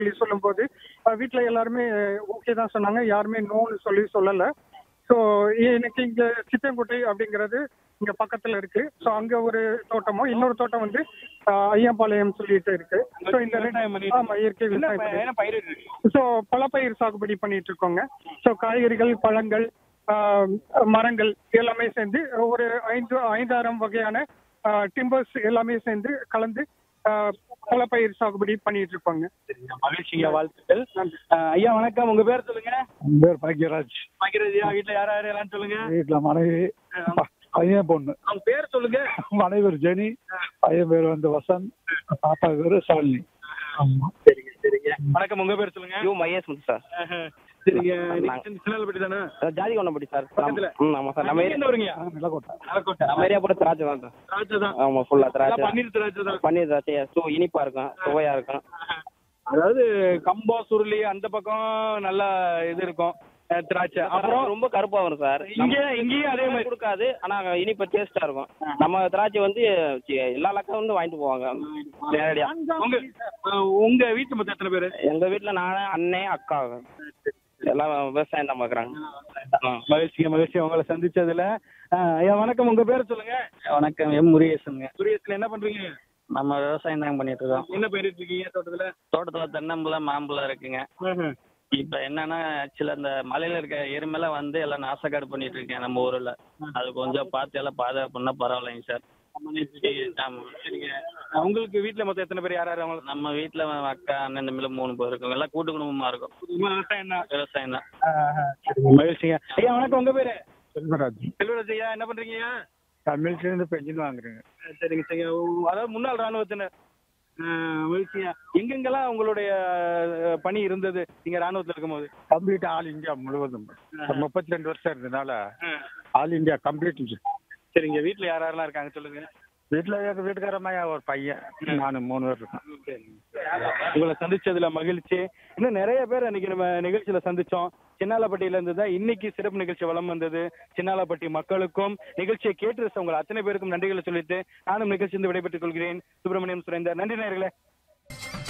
சொல்லி சொல்லும்போது அஹ், வீட்ல எல்லாருமே ஓகே தான் சொன்னாங்க யாருமே நோன்னு சொல்லி சொல்லல ஸோ எனக்கு இங்க சித்தங்குட்டை அப்படிங்கிறது இங்க பக்கத்துல இருக்கு ஸோ அங்க ஒரு தோட்டமும் இன்னொரு தோட்டம் வந்து அஹ், ஐயாம்பாளையம் சொல்லிட்டு இருக்கு ஸோ இந்த ரெண்டு விவசாயம் பண்ணிட்டு ஆமா இயற்கை என்ன விவசாயம் ப- பண்ணிட்டு என்ன பயிரிட்டு இருக்கு ஸோ பழப்பயிர் சாகுபடி பண்ணிட்டு இருக்கோங்க ஸோ காய்கறிகள் பழங்கள் ஆஹ், மரங்கள் எல்லாமே சேர்ந்து ஒரு ஐந்து ஐந்தாயிரம் வகையான டிம்பர்ஸ் எல்லாமே சேர்ந்து கலந்து ஆஹ், பழப்பயிர் சாகுபடி பண்ணிட்டு இருக்கோங்க மகிழ்ச்சிங்க வாழ்த்துக்கள் அஹ், ஐயா வணக்கம் உங்க பேர் சொல்லுங்க என் பேர் பாக்கியராஜ் மகிழ்ச்சியா வீட்டுல யார் யார் எல்லாம் சொல்லுங்க வீட்டுல மனைவி ப- பையன் பொண்ணு அவங்க பேர் சொல்லுங்க மனைவி பேர் ஜெனி பையன் பேர் வந்து வசந்த் பாப்பா பேரு சாலினி சரிங்க சரிங்க வணக்கம் உங்க பேர் சொல்லுங்க யூ மையஸ் முத்து சார் அஹ், சரிங்க நீங்க சின்னல்பட்டி தானே ஜாதி கொண்டபடி சார் பக்கத்துல? ம் ஆமாம் சார் நம்ம நீங்க ஏரியா என்ன வரீங்க நிலக்கோட்டை நலக்கோட்டை நம்ம ஏரியா கூட திராட்சை தான் சார் திராட்சை தான் ஆமாம் ஃபுல்லாக எல்லாம் திராட்சை பன்னீர் திராட்சை தான் பன்னீர் திராட்சை ஸோ இனிப்பாக இருக்கும் சுவையாக இருக்கும் அதாவது கம்பம் சுருளி அந்த பக்கம் நல்லா இது இருக்கும் அஹ், திராட்சை அப்புறம் அப்புறம் ரொம்ப கருப்பாக வரும் சார் இங்க இங்கேயும் அதே மாதிரி கொடுக்காது ஆனால் இனிப்பு டேஸ்ட்டாக இருக்கும் நம்ம திராட்சை வந்து சி- எல்லா லக்கம் வந்து வாங்கிட்டு போவாங்க நேரடியாக உங்க அஹ், உங்க வீட்டு மொத்தம் எத்தனை பேரு எங்கள் வீட்டில் நான் அண்ணே அக்கா எல்லாம் விவசாயம் தான் பார்க்குறாங்க மகிழ்ச்சிங்க மகிழ்ச்சி உங்களை சந்திச்சதுல அஹ், ஐயா வணக்கம் உங்க பேர் சொல்லுங்க வணக்கம் எம் முருகேசனுங்க சூரியத்துல என்ன பண்றீங்க நம்ம விவசாயம் தான் பண்ணிட்டு இருக்கோம் என்ன பயிரிட்டு இருக்கீங்க தோட்டத்துல தோட்டத்தில் தென்னம்பழம் மாம்பழம் இருக்குங்க இப்ப என்னன்னா ஆக்சுவலா இந்த மலையில இருக்க எருமெல்லாம் வந்து எல்லாம் நாசக்காடு பண்ணிட்டு இருக்கேன் நம்ம ஊர்ல அது கொஞ்சம் பார்த்து எல்லாம் பாதுகாப்பு பண்ணா பரவாயில்லைங்க சார் ஆமா சரிங்க அஹ், உங்களுக்கு வீட்டுல மொத்தம் எத்தனை பேர் யார் யார் அவங்க நம்ம வீட்டுல அக்கா அண்ணன் தம்பில மூணு பேர் இருக்கோம் எல்லாம் கூட்டு குடும்பமா இருக்கும் விவசாயம் தான் விவசாயம் தான் மகிழ்ச்சிங்க ஐயா வணக்கம் உங்க பேரு செல்வராஜ் செல்வராஜ் ஐயா என்ன பண்றீங்க ஐயா தமிழ்ல இருந்து பென்ஷன் வாங்குறேங்க அஹ், சரிங்க சரிங்க உ- அதாவது முன்னாள் ராணுவத்தினர் அஹ், மகிழ்ச்சிங்க எங்கெங்கெல்லாம் உங்களுடைய அஹ், பணி இருந்தது நீங்க ராணுவத்துல இருக்கும்போது கம்ப்ளீட் ஆல் இந்தியா முழுவதும் முப்பத்தி ரெண்டு வருஷம் இருந்ததுனால ஆல் இந்தியா கம்ப்ளீட் சரிங்க வீட்டுல யார் யாரெல்லாம் இருக்காங்க சொல்லுங்க வீட்டுல எங்க வீட்டுக்காரம்மா ஒரு பையன் நானு மூணு பேர் இருக்கோம் உங்களை சந்திச்சதுல மகிழ்ச்சி இன்னும் நிறைய பேர் அன்னைக்கு நம்ம நிகழ்ச்சியில சந்திச்சோம் சின்னாலப்பட்டியில இருந்து தான் இன்னைக்கு சிறப்பு நிகழ்ச்சி வலம் வந்தது சின்னாலப்பட்டி மக்களுக்கும் நிகழ்ச்சியை கேட்டு ரசித்த உங்கள் அத்தனை பேருக்கும் நன்றிகளை சொல்லிட்டு நானும் நிகழ்ச்சி விடைபெற்றுக் கொள்கிறேன் சுப்பிரமணியம் சுரேந்தர் நன்றி நேயர்களே